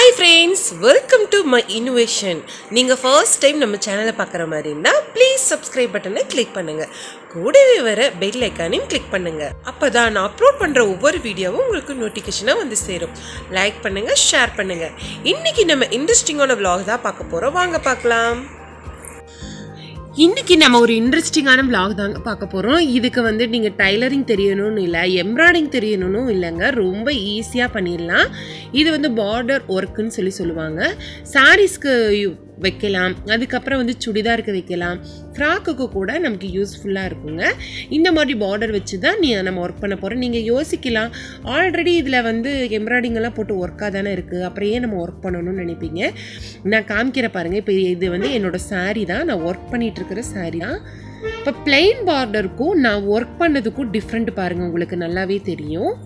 hi friends welcome to my innovation நீங்கள் first time நம்ம சேனலை பார்க்குற மாதிரி இருந்தால் ப்ளீஸ் சப்ஸ்கிரைப் பட்டனை கிளிக் பண்ணுங்கள் கூடவே வர பெல் ஐக்கானையும் கிளிக் பண்ணுங்கள் அப்போ தான் நான் அப்லோட் பண்ணுற ஒவ்வொரு வீடியோவும் உங்களுக்கு நோட்டிஃபிகேஷனாக வந்து சேரும் லைக் பண்ணுங்கள் ஷேர் பண்ணுங்கள் இன்றைக்கி நம்ம இன்ட்ரெஸ்டிங்கான vlog தான் பார்க்க போகிறோம் வாங்க பார்க்கலாம் இன்னைக்கு நம்ம ஒரு இன்ட்ரெஸ்டிங்கான vlog தாங்க பார்க்க போகிறோம் இதுக்கு வந்து நீங்கள் டைலரிங் தெரியணும்னு இல்லை எம்ப்ராய்டிங் தெரியணும்னு இல்லைங்க ரொம்ப ஈஸியாக பண்ணிடலாம் இது வந்து பார்டர் ஒர்க்குன்னு சொல்லி சொல்லுவாங்க சாரீஸ்க்கு வைக்கலாம் அதுக்கப்புறம் வந்து சுடிதாருக்கு வைக்கலாம் ஃப்ராக்குக்கு கூட நமக்கு யூஸ்ஃபுல்லாக இருக்குங்க இந்த மாதிரி பார்டர் வச்சு தான் நீ நம்ம ஒர்க் பண்ண போகிறோம் நீங்கள் யோசிக்கலாம் ஆல்ரெடி இதில் வந்து எம்ப்ராய்டிங் எல்லாம் போட்டு ஒர்க்காக தானே இருக்குது அப்புறம் ஏன் நம்ம ஒர்க் பண்ணணும்னு நினைப்பீங்க நான் காமிக்கிற பாருங்கள் இப்போ இது வந்து என்னோட saree தான் நான் ஒர்க் பண்ணிட்டு இருக்கிற saree தான் இப்போ பிளெயின் பார்டருக்கும் நான் ஒர்க் பண்ணதுக்கும் டிஃப்ரெண்ட் பாருங்கள் உங்களுக்கு நல்லாவே தெரியும்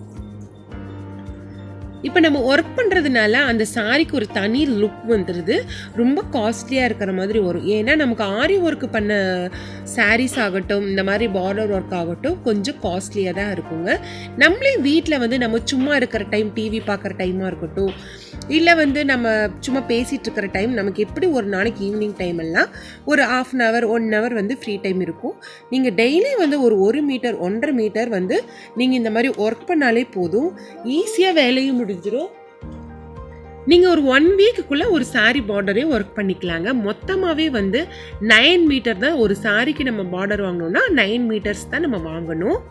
இப்போ நம்ம ஒர்க் பண்ணுறதுனால அந்த சாரிக்கு ஒரு தனி லுக் வந்துடுது ரொம்ப காஸ்ட்லியாக இருக்கிற மாதிரி வரும் ஏன்னா நமக்கு ஆரி ஒர்க் பண்ண சாரீஸ் ஆகட்டும் இந்த மாதிரி பார்டர் ஒர்க் ஆகட்டும் கொஞ்சம் காஸ்ட்லியாக தான் இருக்குங்க நம்மளே வீட்டில் வந்து நம்ம சும்மா இருக்கிற டைம் டிவி பார்க்குற டைமாக இருக்கட்டும் இல்லை வந்து நம்ம சும்மா பேசிகிட்டு இருக்கிற டைம் நமக்கு எப்படி ஒரு நாளைக்கு ஈவினிங் டைம் எல்லாம் ஒரு half an hour one hour வந்து ஃப்ரீ டைம் இருக்கும் நீங்கள் டெய்லி வந்து ஒரு ஒரு மீட்டர் ஒன்றரை மீட்டர் வந்து நீங்கள் இந்த மாதிரி ஒர்க் பண்ணாலே போதும் ஈஸியாக வேலையும் முடிஞ்சிடும் நீங்கள் ஒரு ஒன் வீக்குக்குள்ளே ஒரு saree பார்டரே ஒர்க் பண்ணிக்கலாங்க மொத்தமாகவே வந்து நைன் மீட்டர் தான் ஒரு சாரிக்கு நம்ம பார்டர் வாங்கணும்னா நைன் மீட்டர்ஸ் தான் நம்ம வாங்கணும்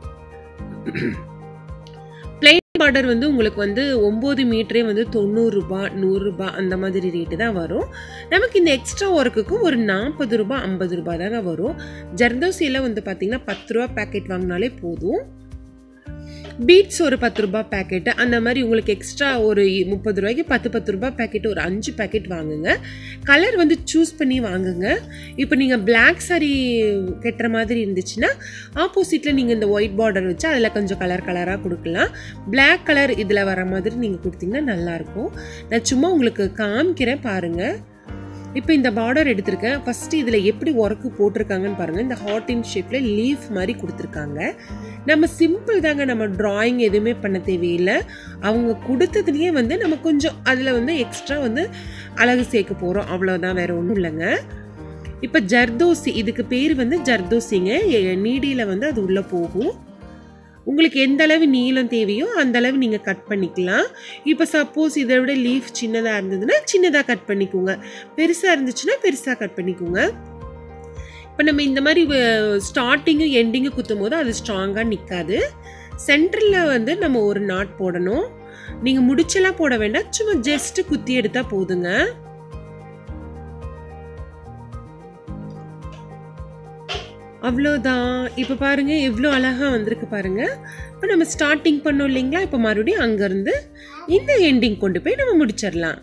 பிளெயின் பார்டர் வந்து உங்களுக்கு வந்து ஒம்பது மீட்டரே வந்து தொண்ணூறுரூபா நூறுரூபா அந்த மாதிரி ரேட்டு தான் வரும் நமக்கு இந்த எக்ஸ்ட்ரா ஒர்க்குக்கு ஒரு நாற்பது ரூபா ஐம்பது ரூபா தாங்க வரும் ஜர்தோசியில் வந்து பார்த்தீங்கன்னா பத்து ரூபா பேக்கெட் வாங்கினாலே போதும் பீட்ஸ் ஒரு பத்து ரூபா பேக்கெட்டு அந்த மாதிரி உங்களுக்கு எக்ஸ்ட்ரா ஒரு முப்பது ரூபாய்க்கு பத்து பத்து ரூபா பேக்கெட் ஒரு அஞ்சு பேக்கெட் வாங்குங்க கலர் வந்து சூஸ் பண்ணி வாங்குங்க இப்போ நீங்கள் பிளாக் saree கட்டுற மாதிரி இருந்துச்சுன்னா ஆப்போசிட்டில் நீங்கள் இந்த ஒயிட் பார்டர் வச்சு அதில் கொஞ்சம் கலர் கலராக கொடுக்கலாம் பிளாக் கலர் இதில் வர மாதிரி நீங்கள் கொடுத்தீங்கன்னா நல்லாயிருக்கும் நான் சும்மா உங்களுக்கு காமிக்கிறேன் பாருங்கள் இப்போ இந்த பார்டர் எடுத்திருக்கேன் ஃபஸ்ட்டு இதில் எப்படி ஒர்க்கு போட்டிருக்காங்கன்னு பாருங்கள் இந்த ஹாட் இன் ஷேப்பில் லீஃப் மாதிரி கொடுத்துருக்காங்க நம்ம சிம்பிள் தாங்க நம்ம டிராயிங் எதுவுமே பண்ண தேவையில்லை அவங்க கொடுத்ததுலேயே வந்து நம்ம கொஞ்சம் அதில் வந்து எக்ஸ்ட்ரா வந்து அழகு சேர்க்க போகிறோம் அவ்வளோதான் வேற ஒன்றும் இல்லைங்க இப்போ ஜர்தோசி இதுக்கு பேர் வந்து ஜர்தோசிங்க நீடியில் வந்து அது உள்ளே போகும் உங்களுக்கு எந்த அளவு நீளம் தேவையோ அந்த அளவு நீங்கள் கட் பண்ணிக்கலாம் இப்போ சப்போஸ் இதை விட லீஃப் சின்னதாக இருந்ததுன்னா சின்னதாக கட் பண்ணிக்கோங்க பெருசாக இருந்துச்சுன்னா பெருசாக கட் பண்ணிக்கோங்க இப்போ நம்ம இந்த மாதிரி ஸ்டார்டிங்கும் எண்டிங்கும் குத்தும் போது அது ஸ்ட்ராங்காக நிற்காது சென்டரில் வந்து நம்ம ஒரு நாட் போடணும் நீங்கள் முடிச்செல்லாம் போட வேண்டாம் சும்மா ஜஸ்ட் குத்தி எடுத்தால் போதுங்க அவ்வளோதான் இப்போ பாருங்க எவ்வளோ அழகாக வந்திருக்கு பாருங்க இப்போ நம்ம ஸ்டார்டிங் பண்ணோம் இல்லைங்களா இப்போ மறுபடியும் அங்கேருந்து இந்த எண்டிங் கொண்டு போய் நம்ம முடிச்சிடலாம்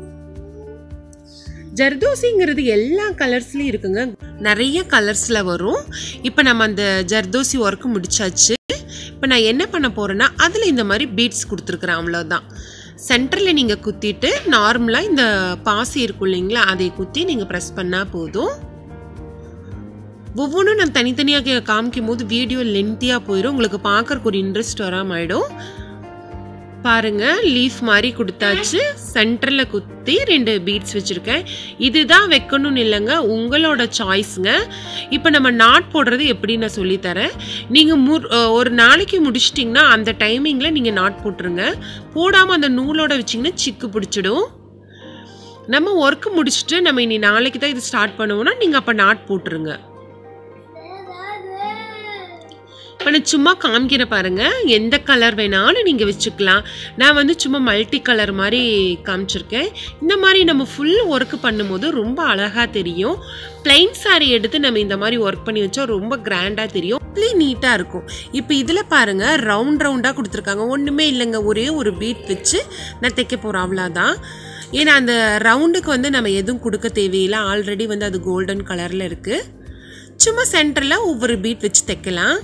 ஜர்தோசிங்கிறது எல்லா கலர்ஸ்லையும் இருக்குங்க நிறைய கலர்ஸில் வரும் இப்போ நம்ம அந்த ஜர்தோசி ஒர்க்கு முடிச்சாச்சு இப்போ நான் என்ன பண்ண போகிறேன்னா அதில் இந்த மாதிரி பீட்ஸ் கொடுத்துருக்குறேன் அவ்வளோதான் சென்டரில் நீங்கள் குத்திட்டு நார்மலாக இந்த பாசி இருக்கும் இல்லைங்களா அதை குத்தி நீங்கள் ப்ரெஸ் பண்ணால் போதும் ஒவ்வொன்றும் நான் தனித்தனியாக காமிக்கும் போது வீடியோ லென்த்தியாக போயிடும் உங்களுக்கு பார்க்கறக்கு ஒரு இன்ட்ரெஸ்ட் வராமல் ஆயிடும் பாருங்க லீஃப் மாதிரி கொடுத்தாச்சு சென்டரில் குத்தி ரெண்டு பீட்ஸ் வச்சுருக்கேன் இதுதான் வைக்கணும்னு இல்லைங்க உங்களோட சாய்ஸுங்க இப்போ நம்ம நாட் போடுறது எப்படி நான் சொல்லித்தரேன் நீங்கள் மு ஒரு நாளைக்கு முடிச்சிட்டிங்கன்னா அந்த டைமிங்கில் நீங்கள் நாட் போட்டுருங்க போடாமல் அந்த நூலோட வச்சிங்கன்னா சிக்கு பிடிச்சிடும் நம்ம ஒர்க்கு முடிச்சுட்டு நம்ம இனி நாளைக்கு தான் இது ஸ்டார்ட் பண்ணுவோம்னா நீங்கள் அப்போ நாட் போட்டுருங்க இப்போ நான் சும்மா காமிக்கிற பாருங்க எந்த கலர் வேணாலும் நீங்கள் வச்சுக்கலாம் நான் வந்து சும்மா மல்டி கலர் மாதிரி காமிச்சிருக்கேன் இந்த மாதிரி நம்ம ஃபுல் ஒர்க் பண்ணும்போது ரொம்ப அழகாக தெரியும் பிளைன் saree எடுத்து நம்ம இந்த மாதிரி ஒர்க் பண்ணி வச்சா ரொம்ப கிராண்டாக தெரியும் அப்படியே நீட்டாக இருக்கும் இப்போ இதில் பாருங்க ரவுண்ட் ரவுண்டாக கொடுத்துருக்காங்க ஒன்றுமே இல்லைங்க ஒரே ஒரு பீட் வச்சு நான் தைக்க போகிறேன் அவ்வளோதான் ஏன்னா அந்த ரவுண்டுக்கு வந்து நம்ம எதுவும் கொடுக்க தேவையில்லை ஆல்ரெடி வந்து அது கோல்டன் கலரில் இருக்குது சும்மா சென்டரில் ஒவ்வொரு பீட் வச்சு தைக்கலாம்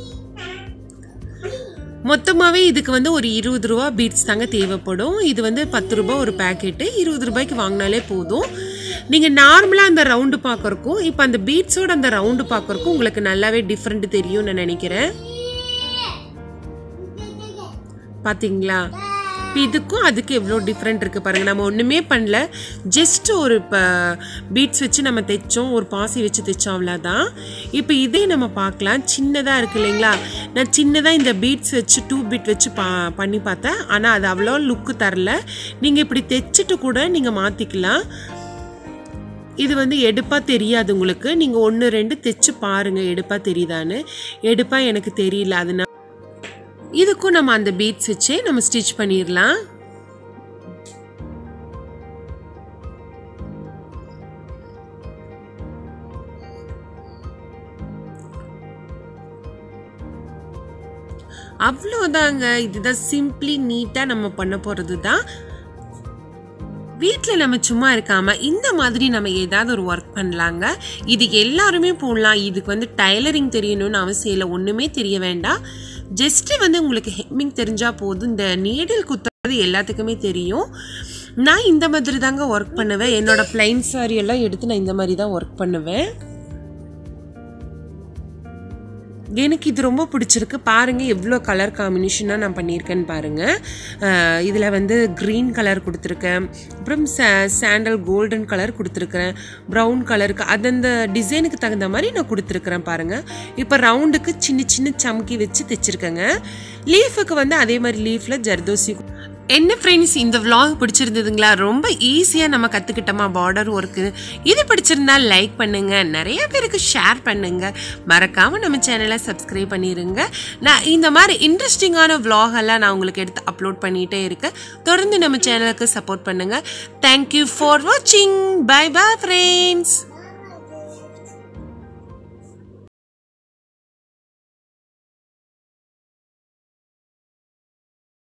மொத்தமாகவே இதுக்கு வந்து ஒரு இருபது ரூபா பீட்ஸ் தாங்க தேவைப்படும் இது வந்து பத்து ரூபா ஒரு பேக்கெட்டு இருபது ரூபாய்க்கு வாங்கினாலே போதும் நீங்கள் நார்மலாக அந்த ரவுண்டு பார்க்கறக்கும் இப்போ அந்த பீட்ஸோட அந்த ரவுண்டு பார்க்கறக்கும் உங்களுக்கு நல்லாவே டிஃப்ரெண்ட் தெரியும் நான் நினைக்கிறேன் பார்த்தீங்களா இப்போ இதுக்கும் அதுக்கு எவ்வளோ டிஃப்ரெண்ட் இருக்குது பாருங்கள் நம்ம ஒன்றுமே பண்ணல ஜஸ்ட் ஒரு இப்போ பீட்ஸ் வச்சு நம்ம தைச்சோம் ஒரு பாசி வச்சு தைச்சோம் அவ்வளோதான் இப்போ இதே நம்ம பார்க்கலாம் சின்னதாக இருக்கு இல்லைங்களா நான் சின்னதாக இந்த பீட்ஸ் வச்சு டூ பீட் வச்சு பா பண்ணி பார்த்தேன் ஆனால் அது அவ்வளோ லுக்கு தரல நீங்கள் இப்படி தைச்சிட்டு கூட நீங்கள் மாற்றிக்கலாம் இது வந்து எடுப்பாக தெரியாது உங்களுக்கு நீங்கள் ஒன்று ரெண்டு தைச்சு பாருங்கள் எடுப்பாக தெரியுதான்னு எடுப்பாக எனக்கு தெரியல அதனால இதுக்கும் நம்ம அந்த பீட்ஸ் வச்சே நம்ம ஸ்டிச் பண்ணிடலாம் அவ்வளோதாங்க இதுதான் சிம்பிளி நீட்டாக நம்ம பண்ண போகிறது தான் வீட்டில் நம்ம சும்மா இருக்காம இந்த மாதிரி நம்ம ஏதாவது ஒரு ஒர்க் பண்ணலாங்க இது எல்லாருமே போடலாம் இதுக்கு வந்து டைலரிங் தெரியணும்னு அவசியம் இல்லை ஒன்றுமே தெரிய வேண்டாம் ஜஸ்ட்டு வந்து உங்களுக்கு ஹெம்மிங் தெரிஞ்சால் போதும் இந்த நீடில் குத்துறது எல்லாத்துக்குமே தெரியும் நான் இந்த மாதிரி தாங்க ஒர்க் பண்ணுவேன் என்னோட பிளைன் சாரி எல்லாம் எடுத்து நான் இந்த மாதிரி தான் ஒர்க் பண்ணுவேன் எனக்கு இது ரொம்ப பிடிச்சிருக்கு பாருங்கள் எவ்வளோ கலர் காம்பினேஷனாக நான் பண்ணியிருக்கேன்னு பாருங்கள் இதில் வந்து க்ரீன் கலர் கொடுத்துருக்கேன் அப்புறம் சாண்டல் கோல்டன் கலர் கொடுத்துருக்குறேன் ப்ரௌன் கலருக்கு அந்தந்த டிசைனுக்கு தகுந்த மாதிரி நான் கொடுத்துருக்குறேன் பாருங்கள் இப்போ ரவுண்டுக்கு சின்ன சின்ன சமுக்கி வச்சு தைச்சிருக்கேங்க லீஃபுக்கு வந்து அதே மாதிரி லீஃபில் ஜர்தோசி என்ன ஃப்ரெண்ட்ஸ் இந்த vlog பிடிச்சிருந்ததுங்களா ரொம்ப ஈஸியாக நம்ம கற்றுக்கிட்டோமா பார்டர் ஒர்க்கு இது பிடிச்சிருந்தா லைக் பண்ணுங்க நிறைய பேருக்கு ஷேர் பண்ணுங்க மறக்காம நம்ம சேனலை சப்ஸ்கிரைப் பண்ணிடுங்க நான் இந்த மாதிரி இன்ட்ரெஸ்டிங்கான vlog எல்லாம் நான் உங்களுக்கு எடுத்து அப்லோட் பண்ணிகிட்டே இருக்கேன் தொடர்ந்து நம்ம சேனலுக்கு சப்போர்ட் பண்ணுங்க தேங்க்யூ ஃபார் வாட்சிங் பை பை ஃப்ரெண்ட்ஸ்